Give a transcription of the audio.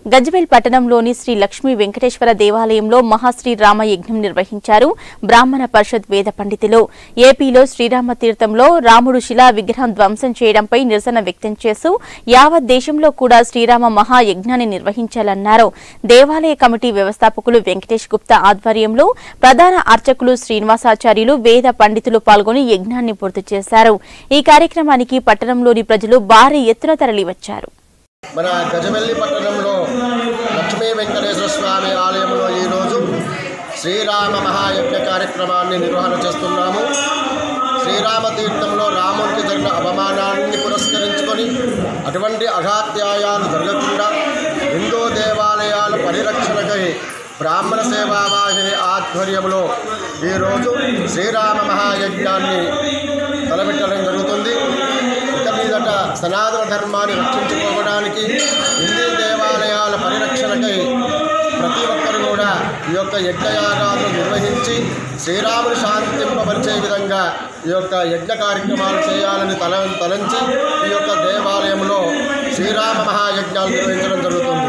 గజ్వేల్ పట్టణంలోని శ్రీ లక్ష్మీ వెంకటేశ్వర దేవాలయంలో మహాశ్రీ రామ యజ్ఞం నిర్వహించారు బ్రాహ్మణ పరిషత్ వేద పండితులు ఏపీలో శ్రీరామ తీర్థంలో రాముడు శిలా విగ్రహం ధ్వంసం చేయడంపై నిరసన వ్యక్తం చేస్తూ యావత్ దేశంలో కూడా శ్రీరామ మహాయజ్ఞాన్ని నిర్వహించాలన్నారు దేవాలయ కమిటీ వ్యవస్థాపకులు వెంకటేష్ గుప్తా ఆధ్వర్యంలో ప్రధాన అర్చకులు శ్రీనివాసాచార్యులు వేద పండితులు పాల్గొని యజ్ఞాన్ని పూర్తి చేశారు ఈ కార్యక్రమానికి పట్టణంలోని ప్రజలు భారీ ఎత్తున తరలివచ్చారు మన గజవెల్లి పట్టణంలో లక్ష్మీ వెంకటేశ్వర స్వామి ఆలయంలో ఈరోజు శ్రీరామ మహాయజ్ఞ కార్యక్రమాన్ని నిర్వహణ చేస్తున్నాము శ్రీరామ తీర్థంలో రామునికి జరిగిన అవమానాన్ని పురస్కరించుకొని అటువంటి అఘాత్యాయాలు జరగకుండా హిందూ దేవాలయాల పరిరక్షణకై బ్రాహ్మణ సేవావాహిని ఆధ్వర్యంలో ఈరోజు శ్రీరామ మహాయజ్ఞాన్ని తలపెట్టడం జరుగుతుంది ఇక మీదట సనాతన ధర్మాన్ని రక్షించుకోవడానికి హిందూ దేవాలయాల పరిరక్షణకై ప్రతి ఒక్కరు కూడా ఈ యొక్క యజ్ఞయాగాలను నిర్వహించి శ్రీరాముని శాంతింపబరిచే విధంగా ఈ యొక్క యజ్ఞ కార్యక్రమాలు చేయాలని తల తలంచి ఈ యొక్క దేవాలయంలో శ్రీరామ మహాయజ్ఞాలు నిర్వహించడం జరుగుతుంది